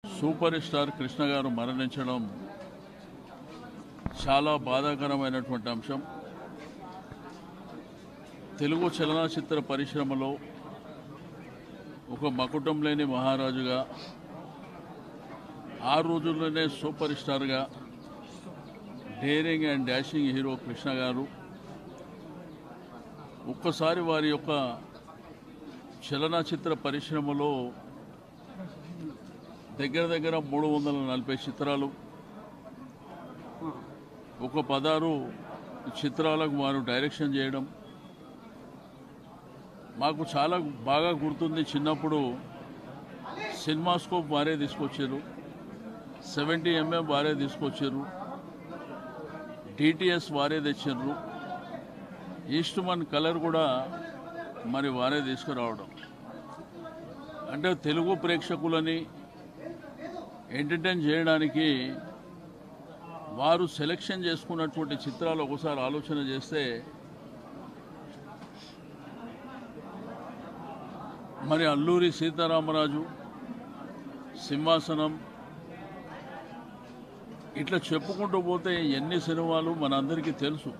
super star Krishna గారు మరణించడం చాలా బాధాకరమైనటువంటి అంశం తెలుగు చలనచిత్ర పరిశ్రమలో ఒక మకుటం లేని మహారాజుగా ఆ రోజుల్లోనే సూపర్ స్టార్గా daring and dashing hero Krishna garu ఒక్కసారి వారి యొక్క చలనచిత్ర పరిశ్రమలో దగ్గర దగ్గర మూడు వందల నలభై చిత్రాలు ఒక పదారు చిత్రాలకు వారు డైరెక్షన్ చేయడం మాకు చాలా బాగా గుర్తుంది చిన్నప్పుడు సినిమాస్కోప్ వారే తీసుకొచ్చారు సెవెంటీ ఎంఎం వారే తీసుకొచ్చారు డిటిఎస్ వారే తెచ్చారు ఈస్ట్మన్ కలర్ కూడా మరి వారే తీసుకురావడం అంటే తెలుగు ప్రేక్షకులని ఎంటర్టైన్ చేయడానికి వారు సెలెక్షన్ చేసుకున్నటువంటి చిత్రాలు ఒకసారి ఆలోచన చేస్తే మరి అల్లూరి సీతారామరాజు సింహాసనం ఇట్లా చెప్పుకుంటూ పోతే ఎన్ని సినిమాలు మనందరికీ తెలుసు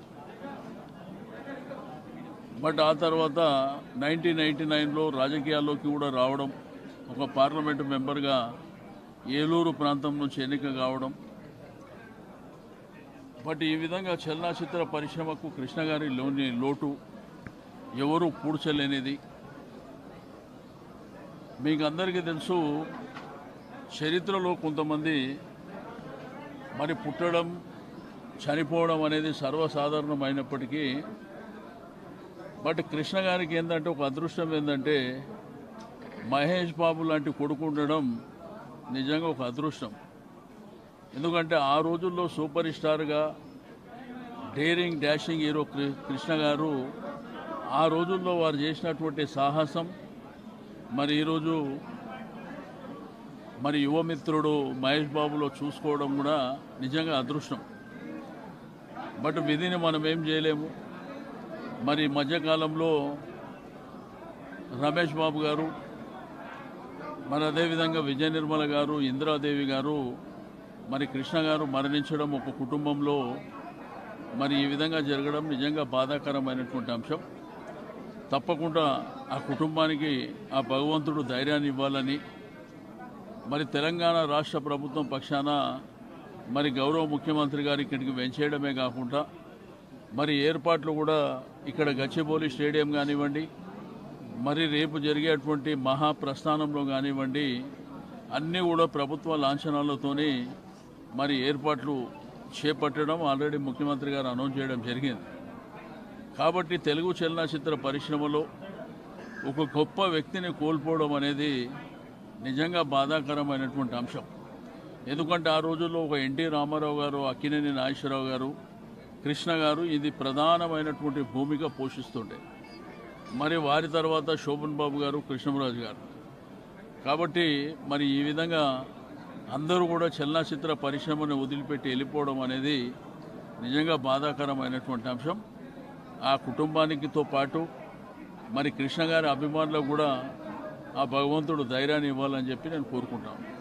బట్ ఆ తర్వాత నైన్టీన్ నైన్టీ నైన్లో రాజకీయాల్లోకి కూడా రావడం ఒక పార్లమెంటు మెంబర్గా ఏలూరు ప్రాంతం నుంచి ఎన్నిక కావడం బట్ ఈ విధంగా చలనచిత్ర పరిశ్రమకు కృష్ణ గారి లోని లోటు ఎవరు పూడ్చలేనిది మీకు అందరికీ తెలుసు చరిత్రలో కొంతమంది మరి పుట్టడం చనిపోవడం అనేది సర్వసాధారణమైనప్పటికీ బట్ కృష్ణ గారికి ఏంటంటే ఒక అదృష్టం ఏంటంటే మహేష్ బాబు లాంటి కొడుకు ఉండడం నిజంగా ఒక అదృష్టం ఎందుకంటే ఆ రోజుల్లో సూపర్ స్టార్గా డేరింగ్ డాషింగ్ హీరో కృ- కృష్ణ గారు ఆ రోజుల్లో వారు చేసినటువంటి సాహసం మరి ఈరోజు మరి యువమిత్రుడు మహేష్ బాబులో చూసుకోవడం కూడా నిజంగా అదృష్టం బట్ విధిని మనం ఏం చేయలేము మరి ఈ మధ్యకాలంలో రమేష్ బాబు గారు మరి అదేవిధంగా విజయ నిర్మల గారు ఇందిరాదేవి గారు మరి కృష్ణ గారు మరణించడం ఒక కుటుంబంలో మరి ఈ విధంగా జరగడం నిజంగా బాధాకరమైనటువంటి అంశం తప్పకుండా ఆ కుటుంబానికి ఆ భగవంతుడు ధైర్యాన్ని ఇవ్వాలని మరి తెలంగాణ రాష్ట్ర ప్రభుత్వం పక్షాన మరి గౌరవ ముఖ్యమంత్రి గారు ఇక్కడికి వెంచేయడమే కాకుండా మరి ఏర్పాట్లు కూడా ఇక్కడ గచ్చిబౌలి స్టేడియం కానివ్వండి మరి రేపు జరిగేటువంటి మహాప్రస్థానంలో కానివ్వండి అన్నీ కూడా ప్రభుత్వ లాంఛనాలతోని మరి ఏర్పాట్లు చేపట్టడం ఆల్రెడీ ముఖ్యమంత్రి గారు అనౌన్స్ చేయడం జరిగింది కాబట్టి తెలుగు చలనచిత్ర పరిశ్రమలో ఒక గొప్ప వ్యక్తిని కోల్పోవడం అనేది నిజంగా బాధాకరమైనటువంటి అంశం ఎందుకంటే ఆ రోజుల్లో ఒక ఎన్టీ రామారావు గారు అక్కినేని నాగేశ్వరరావు గారు కృష్ణ గారు ఇది ప్రధానమైనటువంటి భూమిక పోషిస్తుండే మరి వారి తర్వాత శోభన్ బాబు గారు కృష్ణరాజు గారు కాబట్టి మరి ఈ విధంగా అందరూ కూడా చలనచిత్ర పరిశ్రమను వదిలిపెట్టి వెళ్ళిపోవడం అనేది నిజంగా బాధాకరమైనటువంటి అంశం ఆ కుటుంబానికితో పాటు మరి కృష్ణ గారి అభిమానులకు కూడా ఆ భగవంతుడు ధైర్యాన్ని ఇవ్వాలని చెప్పి నేను కోరుకుంటాను